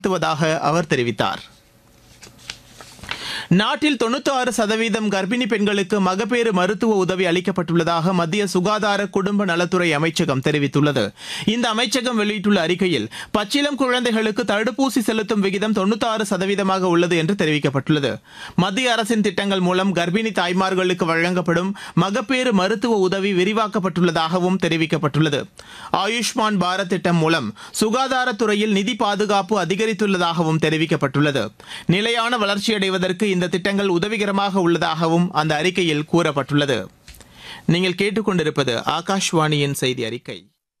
நடத்துவதாக அவர் தெரிவித்தார் நாட்டில் தொண்ணூத்தி ஆறு சதவீதம் கர்ப்பிணி பெண்களுக்கு மகப்பேறு மருத்துவ உதவி அளிக்கப்பட்டுள்ளதாக மத்திய சுகாதார குடும்ப நலத்துறை அமைச்சகம் தெரிவித்துள்ளது இந்த அமைச்சகம் வெளியிட்டுள்ள அறிக்கையில் பச்சிளம் குழந்தைகளுக்கு தடுப்பூசி செலுத்தும் விகிதம் தொண்ணூத்தி ஆறு சதவீதமாக உள்ளது என்று தெரிவிக்கப்பட்டுள்ளது மத்திய அரசின் திட்டங்கள் மூலம் கர்ப்பிணி தாய்மார்களுக்கு வழங்கப்படும் மகப்பேறு மருத்துவ உதவி விரிவாக்கப்பட்டுள்ளதாகவும் தெரிவிக்கப்பட்டுள்ளது ஆயுஷ்மான் பாரத் திட்டம் மூலம் சுகாதாரத்துறையில் நிதி பாதுகாப்பு அதிகரித்துள்ளதாகவும் தெரிவிக்கப்பட்டுள்ளது நிலையான வளர்ச்சியடைவதற்கு இந்த திட்டங்கள் உதவிகரமாக உள்ளதாகவும் அந்த அறிக்கையில் கூறப்பட்டுள்ளது நீங்கள் கேட்டுக்கொண்டிருப்பது ஆகாஷ்வாணியின் செய்தி அறிக்கை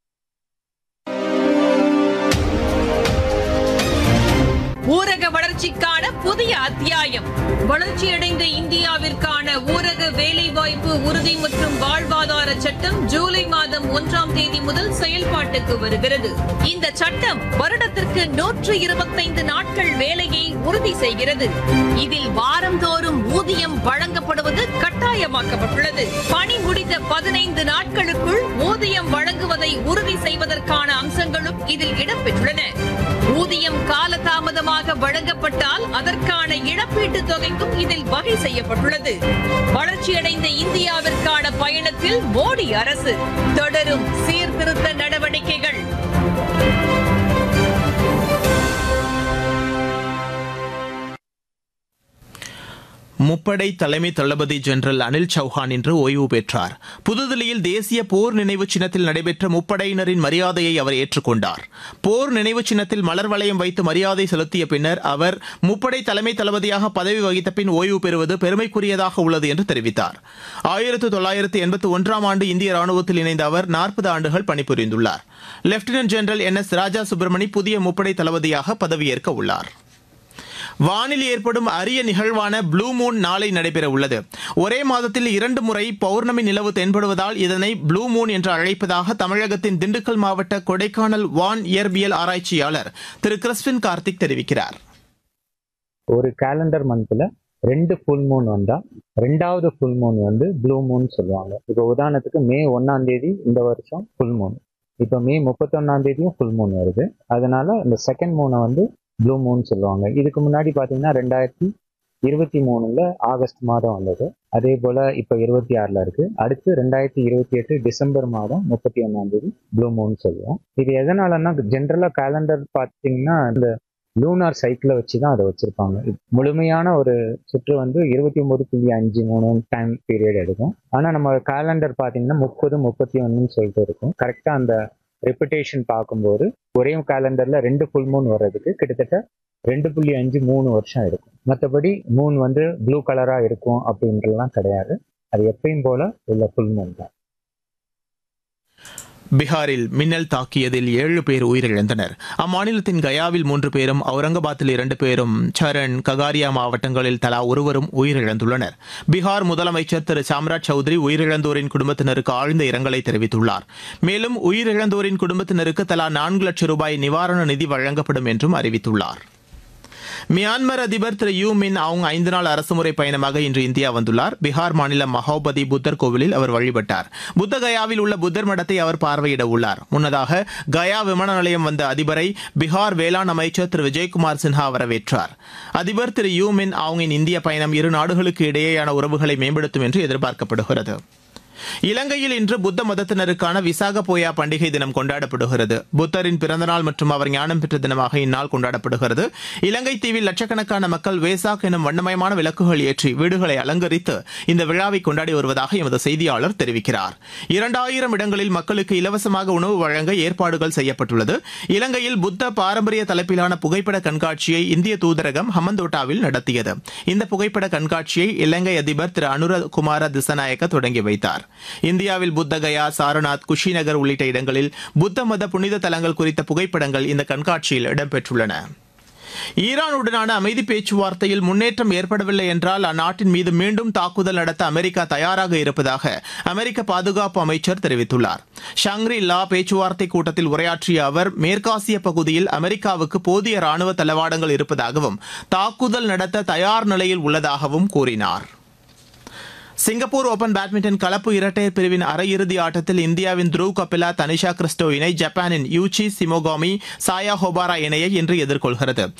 ஊரக வளர்ச்சிக்கான புதிய அத்தியாயம் வளர்ச்சியடைந்த இந்தியாவிற்கான ஊரக வேலைவாய்ப்பு உறுதி மற்றும் வாழ்வாதார சட்டம் ஜூலை மாதம் ஒன்றாம் தேதி முதல் செயல்பாட்டுக்கு வருகிறது இந்த சட்டம் வருடத்திற்கு நூற்று இருபத்தைந்து நாட்கள் வேலையை உறுதி செய்கிறது இதில் வாரந்தோறும் ஊதியம் வழங்கப்படுவது கட்டாயமாக்கப்பட்டுள்ளது பணி முடிந்த பதினைந்து நாட்களுக்குள் ஊதியம் வழங்குவதை உறுதி செய்வதற்கான அம்சங்களும் இதில் இடம்பெற்றுள்ளன ஊதியம் காலதாமதமாக வழங்கப்பட்டால் அதற்கான இழப்பீட்டுத் தொகைக்கும் இதில் வகை செய்யப்பட்டுள்ளது வளர்ச்சியடைந்த இந்தியாவிற்கான பயணத்தில் மோடி அரசு தொடரும் சீர்திருத்த நடவடிக்கைகள் முப்படை தலைமை தளபதி ஜெனரல் அனில் சௌஹான் இன்று ஓய்வு பெற்றார் புதுதில்லியில் தேசிய போர் நினைவு சின்னத்தில் நடைபெற்ற முப்படையினரின் மரியாதையை அவர் ஏற்றுக்கொண்டார் போர் நினைவு சின்னத்தில் மலர் வளையம் வைத்து மரியாதை செலுத்திய பின்னர் அவர் முப்படை தலைமை தளபதியாக பதவி வகித்த பின் ஓய்வு பெறுவது பெருமைக்குரியதாக உள்ளது என்று தெரிவித்தார் ஆயிரத்து தொள்ளாயிரத்து எண்பத்தி ஒன்றாம் ஆண்டு இந்திய ராணுவத்தில் இணைந்த அவர் நாற்பது ஆண்டுகள் பணிபுரிந்துள்ளார் lieutenant general N S Raja Subramani புதிய முப்படை தளபதியாக பதவியேற்க உள்ளார் வானில் ஏற்படும் அரிய நிகழ்வான ப்ளூ மூன் நாளை நடைபெற உள்ளது ஒரே மாதத்தில் இரண்டு முறை பௌர்ணமி நிலவு தென்படுவதால் இதனை ப்ளூ மூன் என்று அழைப்பதாக தமிழகத்தின் திண்டுக்கல் மாவட்ட கொடைக்கானல் வான் இயற்பியல் ஆராய்ச்சியாளர் திரு கிறிஸ்பின் கார்த்திக் தெரிவிக்கிறார் ஒரு கேலண்டர் மந்த்ல ரெண்டு ஃபுல் மூன் வந்தா ரெண்டாவது ஃபுல் மூன் வந்து ப்ளூ மூன் சொல்லுவாங்க இப்போ உதாரணத்துக்கு மே ஒன்னாம் தேதி இந்த வருஷம் ஃபுல் மூன் இப்போ மே முப்பத்தொன்னாம் தேதியும் ஃபுல் மூன் வருது அதனால இந்த செகண்ட் மூனை வந்து ப்ளூ மூன் சொல்லுவாங்க இதுக்கு முன்னாடி பார்த்தீங்கன்னா ரெண்டாயிரத்தி இருபத்தி மூணுல ஆகஸ்ட் மாதம் வந்தது அதே போல இப்போ இருபத்தி ஆறுல இருக்கு அடுத்து ரெண்டாயிரத்தி இருபத்தி எட்டு டிசம்பர் மாதம் முப்பத்தி ஒன்னாம் தேதி ப்ளூ மூன் சொல்லுவோம் இது எதனாலன்னா ஜென்ரலா கேலண்டர் பார்த்தீங்கன்னா இந்த லூனார் சைக்கிளை வச்சு தான் அதை வச்சிருப்பாங்க இது முழுமையான ஒரு சுற்று வந்து இருபத்தி ஒன்பது புள்ளி அஞ்சு மூணு டைம் பீரியட் எடுக்கும் ஆனால் நம்ம கேலண்டர் பார்த்தீங்கன்னா முப்பது முப்பத்தி ஒன்றுன்னு சொல்லிட்டு இருக்கும் கரெக்டாக அந்த ரெப்புடேஷன் பார்க்கும்போது ஒரே கேலண்டர்ல ரெண்டு ஃபுல் மூன் வர்றதுக்கு கிட்டத்தட்ட ரெண்டு புள்ளி அஞ்சு மூணு வருஷம் எடுக்கும் மற்றபடி மூன் வந்து ப்ளூ கலரா இருக்கும் அப்படின்றலாம் கிடையாது அது எப்பயும் போல உள்ள ஃபுல் மூன் தான் பீகாரில் மின்னல் தாக்கியதில் ஏழு பேர் உயிரிழந்தனர் அம்மாநிலத்தின் கயாவில் மூன்று பேரும் அவுரங்காபாத்தில் இரண்டு பேரும் சரண் ககாரியா மாவட்டங்களில் தலா ஒருவரும் உயிரிழந்துள்ளனர் பீகார் முதலமைச்சர் திரு சாம்ராஜ் சௌத்ரி உயிரிழந்தோரின் குடும்பத்தினருக்கு ஆழ்ந்த இரங்கலை தெரிவித்துள்ளார் மேலும் உயிரிழந்தோரின் குடும்பத்தினருக்கு தலா நான்கு லட்சம் ரூபாய் நிவாரண நிதி வழங்கப்படும் என்றும் அறிவித்துள்ளார் மியான்மர் அதிபர் திரு யூ மின் ஆங் ஐந்து நாள் அரசுமுறை பயணமாக இன்று இந்தியா வந்துள்ளார் பீகார் மாநிலம் மகோபதி புத்தர் கோவிலில் அவர் வழிபட்டார் புத்த கயாவில் உள்ள புத்தர் மடத்தை அவர் பார்வையிட உள்ளார் முன்னதாக கயா விமான நிலையம் வந்த அதிபரை பீகார் வேளாண் அமைச்சர் திரு விஜயகுமார் சின்ஹா வரவேற்றார் அதிபர் திரு யூ மின் ஆங்கின் இந்திய பயணம் இரு நாடுகளுக்கு இடையேயான உறவுகளை மேம்படுத்தும் என்று எதிர்பார்க்கப்படுகிறது இலங்கையில் இன்று புத்த மதத்தினருக்கான விசாக போயா பண்டிகை தினம் கொண்டாடப்படுகிறது புத்தரின் பிறந்தநாள் மற்றும் அவர் ஞானம் பெற்ற தினமாக இந்நாள் கொண்டாடப்படுகிறது இலங்கை தீவில் லட்சக்கணக்கான மக்கள் வேசாக் எனும் வண்ணமயமான விளக்குகள் ஏற்றி வீடுகளை அலங்கரித்து இந்த விழாவை கொண்டாடி வருவதாக எமது செய்தியாளர் தெரிவிக்கிறார் இரண்டாயிரம் இடங்களில் மக்களுக்கு இலவசமாக உணவு வழங்க ஏற்பாடுகள் செய்யப்பட்டுள்ளது இலங்கையில் புத்த பாரம்பரிய தலைப்பிலான புகைப்பட கண்காட்சியை இந்திய தூதரகம் ஹமந்தோட்டாவில் நடத்தியது இந்த புகைப்பட கண்காட்சியை இலங்கை அதிபர் திரு அனுர குமார திசநாயக்க தொடங்கி வைத்தார் இந்தியாவில் புத்தகயா சாரநாத் குஷிநகர் உள்ளிட்ட இடங்களில் புத்த மத புனித தலங்கள் குறித்த புகைப்படங்கள் இந்த கண்காட்சியில் இடம்பெற்றுள்ளன ஈரானுடனான அமைதி பேச்சுவார்த்தையில் முன்னேற்றம் ஏற்படவில்லை என்றால் அந்நாட்டின் மீது மீண்டும் தாக்குதல் நடத்த அமெரிக்கா தயாராக இருப்பதாக அமெரிக்க பாதுகாப்பு அமைச்சர் தெரிவித்துள்ளார் ஷங்ரி லா பேச்சுவார்த்தை கூட்டத்தில் உரையாற்றிய அவர் மேற்காசிய பகுதியில் அமெரிக்காவுக்கு போதிய ராணுவ தளவாடங்கள் இருப்பதாகவும் தாக்குதல் நடத்த தயார் நிலையில் உள்ளதாகவும் கூறினார் சிங்கப்பூர் ஓபன் பேட்மிண்டன் கலப்பு இரட்டையர் பிரிவின் அரையிறுதி ஆட்டத்தில் இந்தியாவின் த்ருவ் கபிலா தனிஷா கிறிஸ்டோ இணை ஜப்பானின் யூச்சி சிமோகாமி சாயா ஹோபாரா இணையை இன்று எதிர்கொள்கிறது